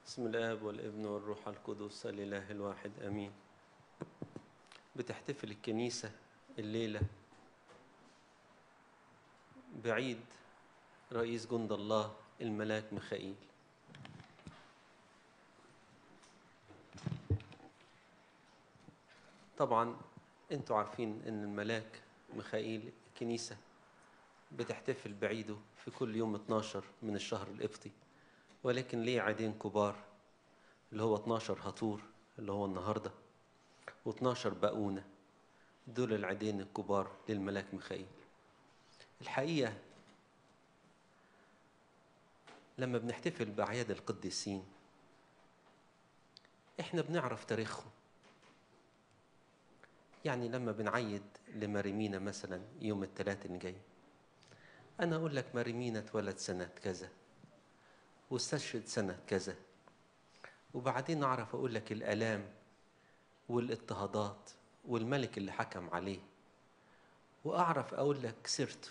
بسم الاب والابن والروح القدس الاله الواحد امين بتحتفل الكنيسه الليله بعيد رئيس جند الله الملاك ميخائيل طبعا انتوا عارفين ان الملاك ميخائيل الكنيسه بتحتفل بعيده في كل يوم 12 من الشهر القبطي ولكن ليه عيدين كبار اللي هو 12 هطور اللي هو النهارده و12 بقونة دول العيدين الكبار للملاك ميخائيل الحقيقة لما بنحتفل بأعياد القديسين احنا بنعرف تاريخهم يعني لما بنعيد لماريمينا مثلا يوم الثلاث اللي جاي انا اقول لك ماريمينا اتولد سنه كذا واستشهد سنه كذا وبعدين اعرف اقول لك الالام والاضطهادات والملك اللي حكم عليه واعرف اقول لك سيرته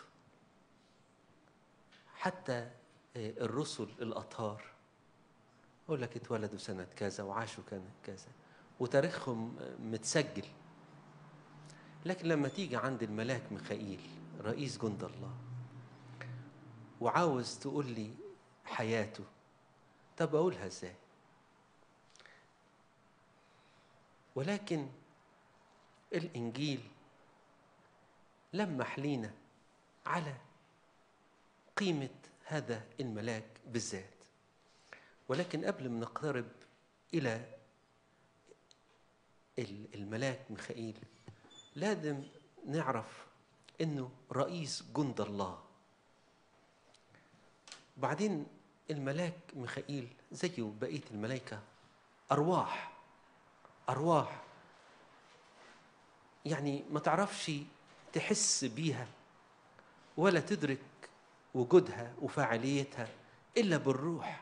حتى الرسل الاطهار اقول لك اتولدوا سنه كذا وعاشوا كانت كذا وتاريخهم متسجل لكن لما تيجي عند الملاك ميخائيل رئيس جند الله وعاوز تقول لي حياته طب اقولها ازاي ولكن الانجيل لمح لينا على قيمه هذا الملاك بالذات ولكن قبل ما نقترب الى الملاك ميخائيل لازم نعرف انه رئيس جند الله بعدين الملاك ميخائيل زيه بقيه الملائكه ارواح ارواح يعني ما تعرفش تحس بيها ولا تدرك وجودها وفاعليتها الا بالروح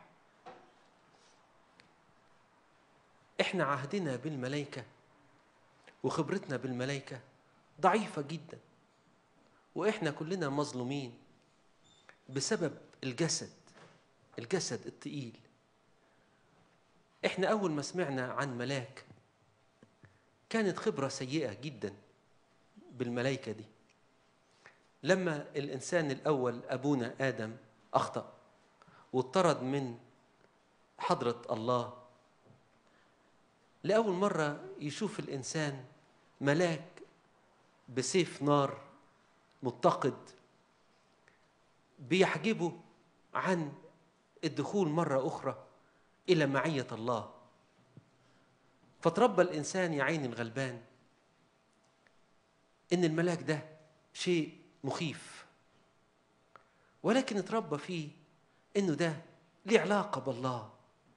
احنا عهدنا بالملائكه وخبرتنا بالملائكه ضعيفه جدا واحنا كلنا مظلومين بسبب الجسد الجسد التقيل احنا اول ما سمعنا عن ملاك كانت خبره سيئه جدا بالملائكه دي لما الانسان الاول ابونا ادم اخطا واطرد من حضره الله لاول مره يشوف الانسان ملاك بسيف نار متقد بيحجبه عن الدخول مرة أخرى إلى معية الله فتربى الإنسان يا عيني الغلبان إن الملاك ده شيء مخيف ولكن اتربى فيه إنه ده ليه علاقة بالله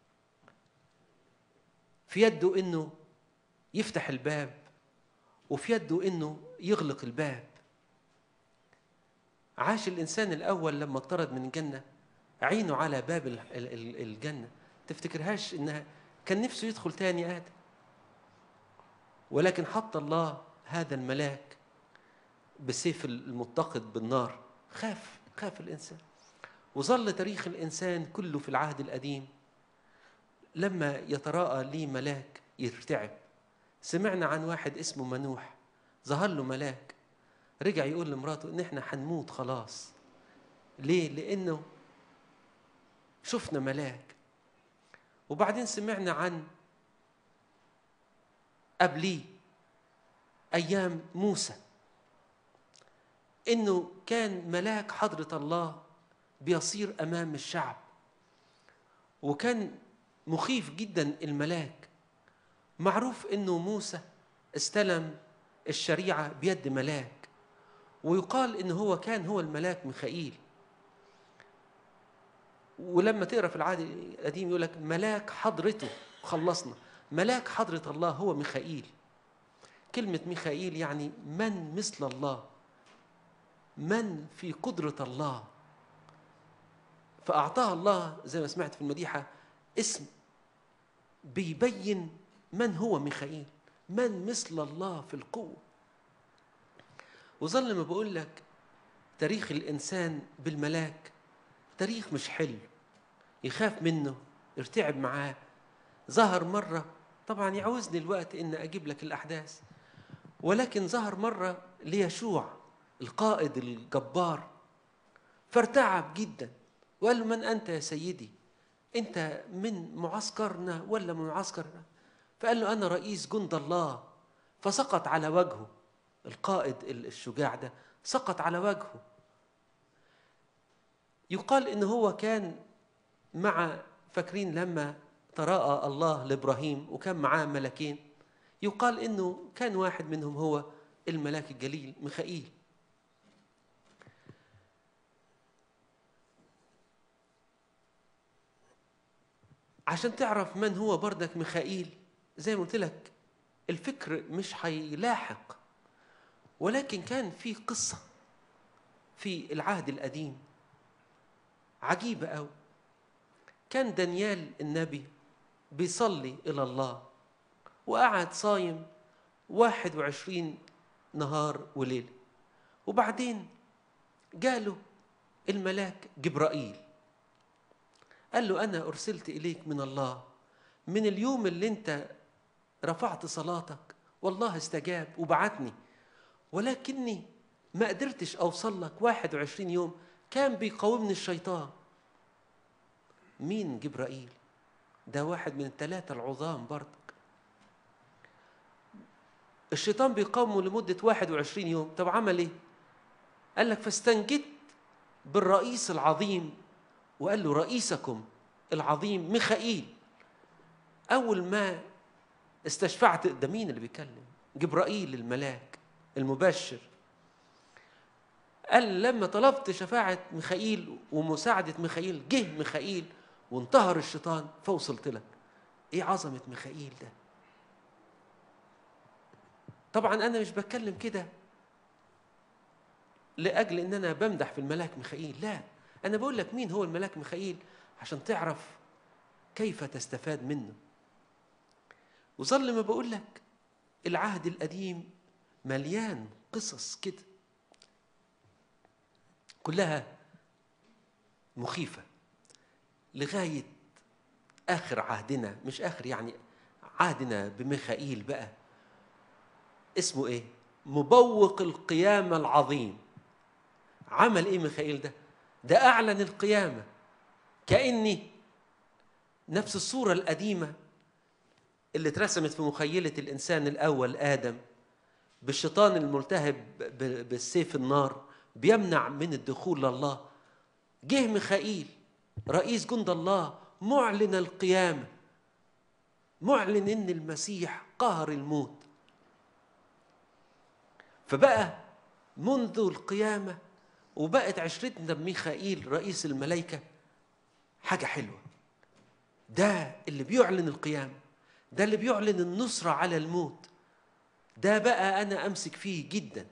في يده إنه يفتح الباب وفي يده إنه يغلق الباب عاش الإنسان الأول لما اطرد من الجنة عينه على باب الجنة تفتكرهاش إنها كان نفسه يدخل تاني آدم ولكن حط الله هذا الملاك بالسيف المتقد بالنار خاف خاف الإنسان وظل تاريخ الإنسان كله في العهد القديم لما يتراءى ليه ملاك يرتعب سمعنا عن واحد اسمه منوح ظهر له ملاك رجع يقول لمراته ان احنا هنموت خلاص ليه لانه شفنا ملاك وبعدين سمعنا عن قبليه ايام موسى انه كان ملاك حضره الله بيصير امام الشعب وكان مخيف جدا الملاك معروف انه موسى استلم الشريعه بيد ملاك ويقال ان هو كان هو الملاك ميخائيل ولما تقرا في العهد القديم يقول لك ملاك حضرته خلصنا ملاك حضرة الله هو ميخائيل كلمة ميخائيل يعني من مثل الله من في قدرة الله فأعطاها الله زي ما سمعت في المديحة اسم بيبين من هو ميخائيل من مثل الله في القوه وظل ما بقول لك تاريخ الإنسان بالملاك تاريخ مش حلو يخاف منه يرتعب معاه ظهر مرة طبعا يعوزني الوقت إن أجيب لك الأحداث ولكن ظهر مرة ليشوع القائد الجبار فارتعب جدا وقال له من أنت يا سيدي أنت من معسكرنا ولا من معسكرنا فقال له أنا رئيس جند الله فسقط على وجهه القائد الشجاع ده سقط على وجهه يقال ان هو كان مع فاكرين لما تراءى الله لابراهيم وكان معاه ملكين يقال انه كان واحد منهم هو الملاك الجليل ميخائيل عشان تعرف من هو بردك ميخائيل زي ما قلت لك الفكر مش هيلاحق ولكن كان في قصه في العهد القديم عجيبه قوي كان دانيال النبي بيصلي الى الله وقعد صايم 21 نهار وليله وبعدين جاله الملاك جبرائيل قال له انا ارسلت اليك من الله من اليوم اللي انت رفعت صلاتك والله استجاب وبعتني ولكني ما قدرتش اوصل لك 21 يوم كان بيقاومني الشيطان مين جبرائيل ده واحد من الثلاثة العظام برضك الشيطان بيقاومه لمدة 21 يوم طب عمل ايه قال لك فاستنجدت بالرئيس العظيم وقال له رئيسكم العظيم ميخائيل أول ما استشفعت ده مين اللي بيتكلم جبرائيل الملاك المبشر قال لما طلبت شفاعة ميخائيل ومساعدة ميخائيل جه ميخائيل وانتهر الشيطان فوصلت لك ايه عظمة ميخائيل ده طبعا انا مش بتكلم كده لاجل ان انا بمدح في الملاك ميخائيل لا انا بقول لك مين هو الملاك ميخائيل عشان تعرف كيف تستفاد منه وظل ما بقول لك العهد القديم مليان قصص كده كلها مخيفة لغاية آخر عهدنا مش آخر يعني عهدنا بميخائيل بقى اسمه إيه؟ مبوق القيامة العظيم عمل إيه ميخائيل ده؟ ده أعلن القيامة كأني نفس الصورة القديمة اللي اترسمت في مخيلة الإنسان الأول آدم بالشيطان الملتهب بالسيف النار بيمنع من الدخول لله جه ميخائيل رئيس جند الله معلن القيامة معلن إن المسيح قهر الموت فبقى منذ القيامة وبقت عشرتنا بميخائيل رئيس الملائكة حاجة حلوة ده اللي بيعلن القيامة ده اللي بيعلن النصرة على الموت ده بقى أنا أمسك فيه جدا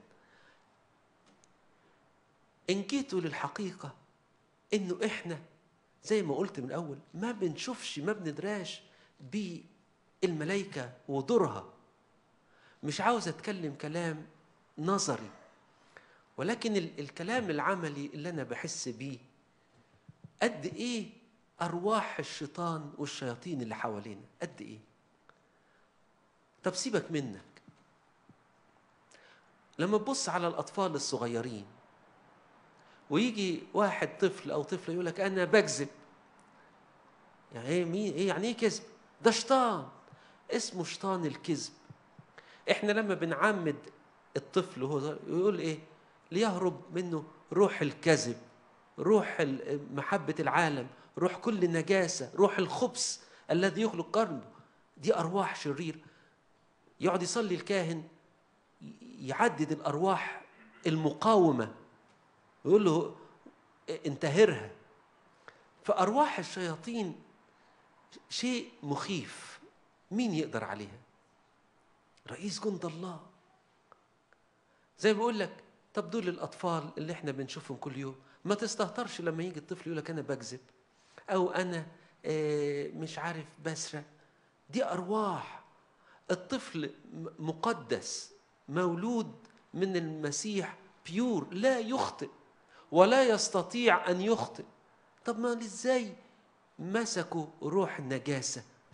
إن جيتوا للحقيقة إنه إحنا زي ما قلت من الأول ما بنشوفش ما بندراش بالملائكة ودورها مش عاوز أتكلم كلام نظري ولكن الكلام العملي اللي أنا بحس بيه قد إيه أرواح الشيطان والشياطين اللي حوالينا قد إيه طب سيبك منك لما تبص على الأطفال الصغيرين ويجي واحد طفل أو طفلة يقول لك أنا بكذب يعني إيه مين إيه يعني إيه كذب؟ ده شيطان اسمه شيطان الكذب إحنا لما بنعمد الطفل وهو يقول إيه؟ ليهرب منه روح الكذب روح محبة العالم روح كل نجاسة روح الخبث الذي يخلق قرنه دي أرواح شريرة يقعد يصلي الكاهن يعدد الأرواح المقاومة يقول له انتهرها فأرواح الشياطين شيء مخيف مين يقدر عليها رئيس جند الله زي ما بقول لك طب دول الأطفال اللي احنا بنشوفهم كل يوم ما تستهترش لما يجي الطفل يقول لك أنا بكذب أو أنا مش عارف بسرق دي أرواح الطفل مقدس مولود من المسيح بيور لا يخطئ ولا يستطيع أن يخطئ طب ما ازاي مسكوا روح النجاسة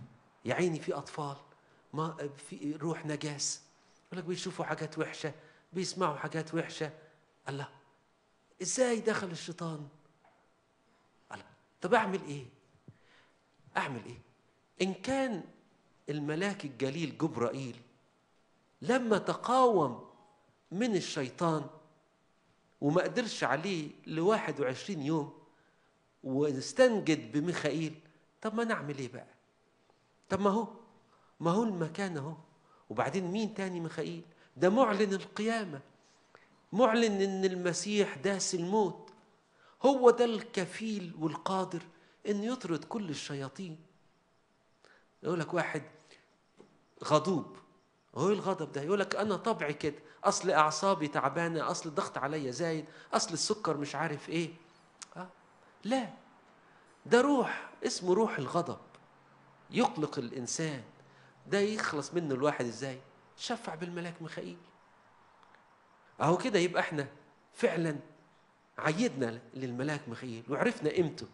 يا عيني في اطفال ما في روح نجاس يقول لك بيشوفوا حاجات وحشه بيسمعوا حاجات وحشه الله ازاي دخل الشيطان الله طب اعمل ايه اعمل ايه ان كان الملاك الجليل جبرائيل لما تقاوم من الشيطان وما قدرش عليه ل 21 يوم واستنجد بميخائيل طب ما نعمل ايه بقى طب ما هو ما هو المكان اهو وبعدين مين تاني ميخائيل ده معلن القيامة معلن ان المسيح داس الموت هو ده الكفيل والقادر ان يطرد كل الشياطين يقول لك واحد غضوب هو الغضب ده يقول لك انا طبعي كده اصل اعصابي تعبانه اصل الضغط عليا زايد اصل السكر مش عارف ايه أه؟ لا ده روح اسمه روح الغضب يقلق الانسان ده يخلص منه الواحد ازاي شفع بالملاك ميخائيل اهو كده يبقى احنا فعلا عيدنا للملاك ميخائيل وعرفنا قيمته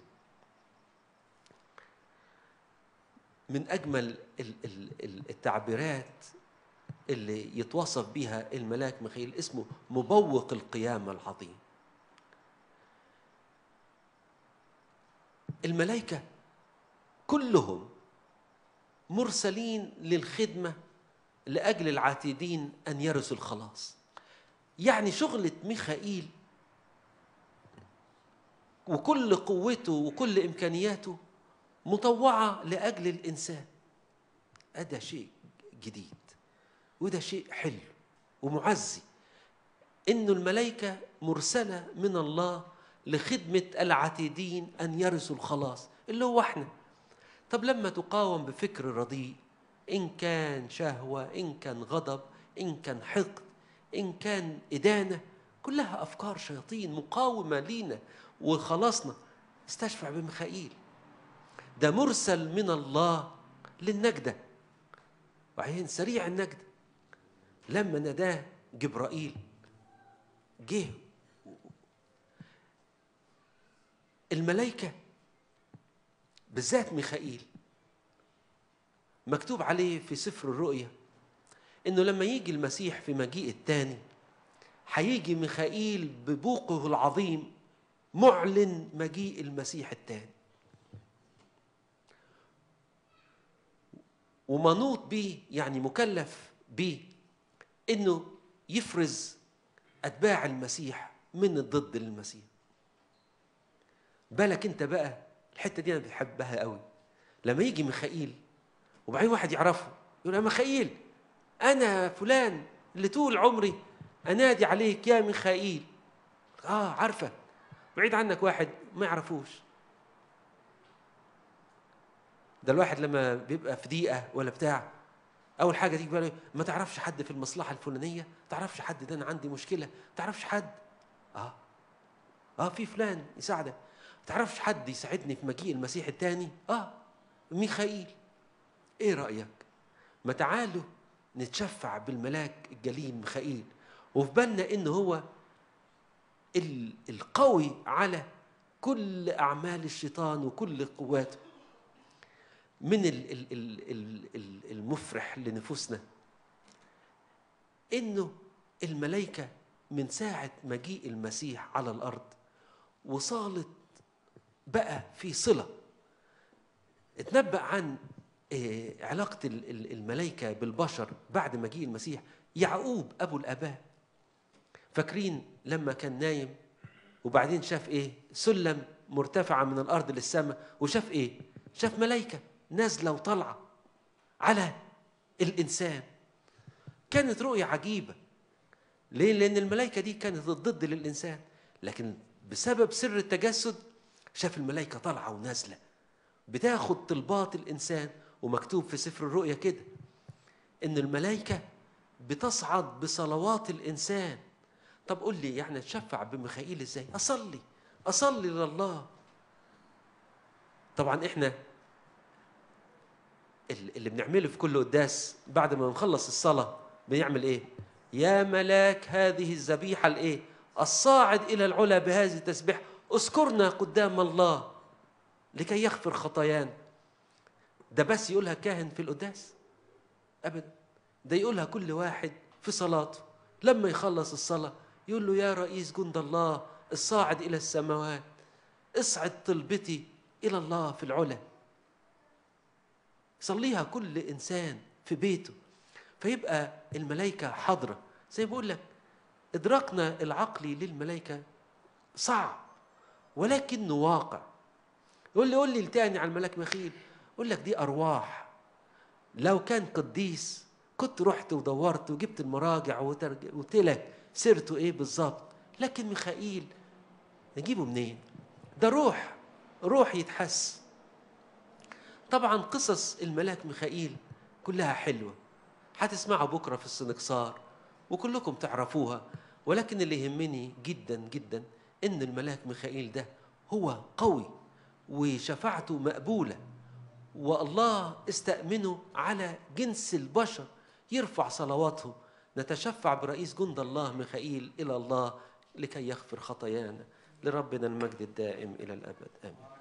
من اجمل التعبيرات اللي يتوصف بها الملاك ميخائيل اسمه مبوق القيامه العظيم الملائكه كلهم مرسلين للخدمه لاجل العاتدين ان يرثوا الخلاص يعني شغله ميخائيل وكل قوته وكل امكانياته مطوعه لاجل الانسان هذا شيء جديد وده شيء حلو ومعزي انه الملائكه مرسله من الله لخدمه العتيدين ان يرثوا الخلاص اللي هو احنا طب لما تقاوم بفكر رديء ان كان شهوه ان كان غضب ان كان حقد ان كان ادانه كلها افكار شياطين مقاومه لينا وخلاصنا استشفع بميخائيل ده مرسل من الله للنجدة وبعدين سريع النجدة لما ناداه جبرائيل جه الملائكة بالذات ميخائيل مكتوب عليه في سفر الرؤيا انه لما يجي المسيح في مجيء الثاني هيجي ميخائيل ببوقه العظيم معلن مجيء المسيح الثاني ومنوط به يعني مكلف به انه يفرز اتباع المسيح من الضد للمسيح بالك انت بقى الحته دي انا بحبها قوي لما يجي ميخائيل وبعدين واحد يعرفه يقول يا ميخائيل انا فلان اللي طول عمري انادي عليك يا ميخائيل اه عارفه بعيد عنك واحد ما يعرفوش ده الواحد لما بيبقى في ضيقه ولا بتاع اول حاجه تيجي بالي ما تعرفش حد في المصلحه الفلانيه ما تعرفش حد ده انا عندي مشكله ما تعرفش حد اه اه في فلان يساعدك ما تعرفش حد يساعدني في مجيء المسيح الثاني اه ميخائيل ايه رايك ما تعالوا نتشفع بالملاك الجليل ميخائيل وفي بالنا ان هو القوي على كل اعمال الشيطان وكل قواته من المفرح لنفوسنا انه الملائكه من ساعه مجيء المسيح على الارض وصالت بقى في صله اتنبأ عن علاقة الملائكة بالبشر بعد مجيء المسيح يعقوب أبو الآباء فاكرين لما كان نايم وبعدين شاف إيه سلم مرتفعة من الأرض للسماء وشاف إيه شاف ملائكة نازلة وطالعة على الإنسان كانت رؤية عجيبة ليه؟ لأن الملائكة دي كانت ضد للإنسان لكن بسبب سر التجسد شاف الملائكة طالعة ونازلة بتاخد طلبات الإنسان ومكتوب في سفر الرؤيا كده إن الملائكة بتصعد بصلوات الإنسان طب قول لي يعني اتشفع بميخائيل ازاي؟ أصلي أصلي لله طبعا احنا اللي بنعمله في كل قداس بعد ما نخلص الصلاة بنعمل ايه؟ يا ملاك هذه الذبيحة الايه؟ الصاعد إلى العلا بهذه التسبيح اذكرنا قدام الله لكي يغفر خطايانا ده بس يقولها كاهن في القداس ابدا ده يقولها كل واحد في صلاته لما يخلص الصلاه يقول له يا رئيس جند الله الصاعد الى السماوات اصعد طلبتي الى الله في العلا يصليها كل انسان في بيته فيبقى الملائكه حاضره زي ما بقول لك ادراكنا العقلي للملائكه صعب ولكنه واقع يقول لي قول لي التاني على الملاك مخيل يقول لك دي ارواح لو كان قديس كنت رحت ودورت وجبت المراجع وقلت لك سيرته ايه بالظبط لكن ميخائيل نجيبه منين ده روح روح يتحس طبعا قصص الملاك ميخائيل كلها حلوه هتسمعوا بكره في السنكسار وكلكم تعرفوها ولكن اللي يهمني جدا جدا ان الملاك ميخائيل ده هو قوي وشفاعته مقبوله والله استأمنه على جنس البشر يرفع صلواتهم نتشفع برئيس جند الله ميخائيل إلى الله لكي يغفر خطايانا لربنا المجد الدائم إلى الأبد آمين